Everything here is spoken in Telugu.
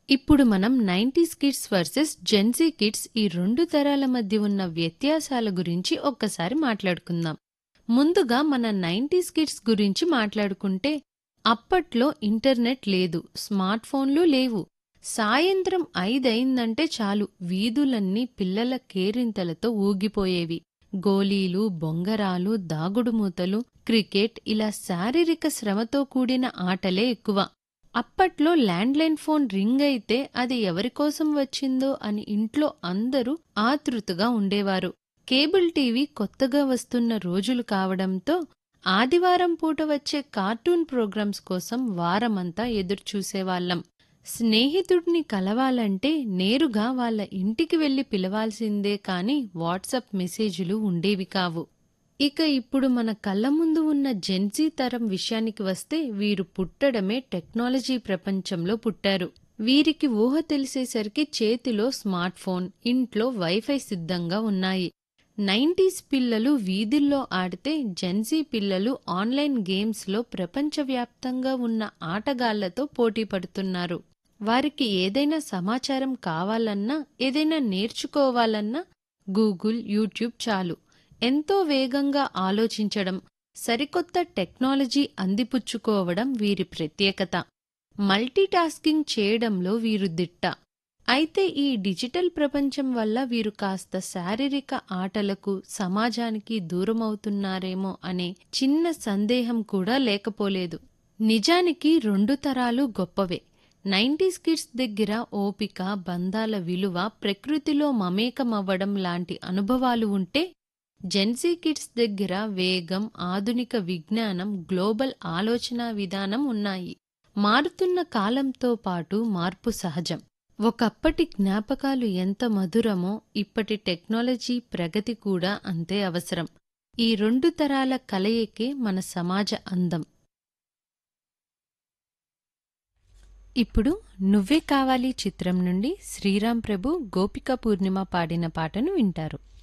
ఇప్పుడు మనం nineties kids versus Gen Z kids ఈ రెండు తరాల మధ్య ఉన్న వ్యత్యాసాల గురించి ఒక్కసారి మాట్లాడుకుందాం ముందుగా మన నైంటీస్ కిడ్స్ గురించి మాట్లాడుకుంటే అప్పట్లో ఇంటర్నెట్ లేదు స్మార్ట్ ఫోన్లు లేవు సాయంత్రం ఐదయిందంటే చాలు వీధులన్నీ పిల్లల కేరింతలతో ఊగిపోయేవి గోలీలు బొంగరాలు దాగుడుమూతలు క్రికెట్ ఇలా శారీరక శ్రమతో కూడిన ఆటలే ఎక్కువ అప్పట్లో ల్యాండ్లైన్ ఫోన్ రింగ్ అయితే అది ఎవరికోసం వచ్చిందో అని ఇంట్లో అందరూ ఆతృతగా ఉండేవారు కేబుల్ టీవీ కొత్తగా వస్తున్న రోజులు కావడంతో ఆదివారం పూట వచ్చే కార్టూన్ ప్రోగ్రామ్స్ కోసం వారమంతా ఎదురుచూసేవాళ్లం స్నేహితుడిని కలవాలంటే నేరుగా వాళ్ళ ఇంటికి వెళ్లి పిలవాల్సిందే కాని వాట్సప్ మెసేజులు ఉండేవి కావు ఇక ఇప్పుడు మన కళ్ళ ముందు ఉన్న జెన్జీ తరం విషయానికి వస్తే వీరు పుట్టడమే టెక్నాలజీ ప్రపంచంలో పుట్టారు వీరికి ఊహ తెలిసేసరికి చేతిలో స్మార్ట్ ఫోన్ ఇంట్లో వైఫై సిద్ధంగా ఉన్నాయి నైంటీస్ పిల్లలు వీధుల్లో ఆడితే జెన్జీ పిల్లలు ఆన్లైన్ గేమ్స్లో ప్రపంచవ్యాప్తంగా ఉన్న ఆటగాళ్లతో పోటీ పడుతున్నారు వారికి ఏదైనా సమాచారం కావాలన్నా ఏదైనా నేర్చుకోవాలన్నా గూగుల్ యూట్యూబ్ చాలు ఎంతో వేగంగా ఆలోచించడం సరికొత్త టెక్నాలజీ అందిపుచ్చుకోవడం వీరి ప్రత్యేకత మల్టీటాస్కింగ్ చేయడంలో వీరు దిట్ట అయితే ఈ డిజిటల్ ప్రపంచం వల్ల వీరు కాస్త శారీరక ఆటలకు సమాజానికి దూరమవుతున్నారేమో అనే చిన్న సందేహం కూడా లేకపోలేదు నిజానికి రెండు తరాలు గొప్పవే నైంటీస్ కిడ్స్ దగ్గర ఓపిక బంధాల విలువ ప్రకృతిలో మమేకమవ్వడం లాంటి అనుభవాలు ఉంటే జెన్సీ కిడ్స్ దగ్గర వేగం ఆధునిక విజ్ఞానం గ్లోబల్ ఆలోచనా విధానం ఉన్నాయి మారుతున్న కాలంతో పాటు మార్పు సహజం ఒకప్పటి జ్ఞాపకాలు ఎంత మధురమో ఇప్పటి టెక్నాలజీ ప్రగతి కూడా అంతే అవసరం ఈ రెండు తరాల కలయికే మన సమాజ అందం ఇప్పుడు నువ్వే కావాలి చిత్రం నుండి శ్రీరామ్ ప్రభు గోపిక పూర్ణిమ పాడిన పాటను వింటారు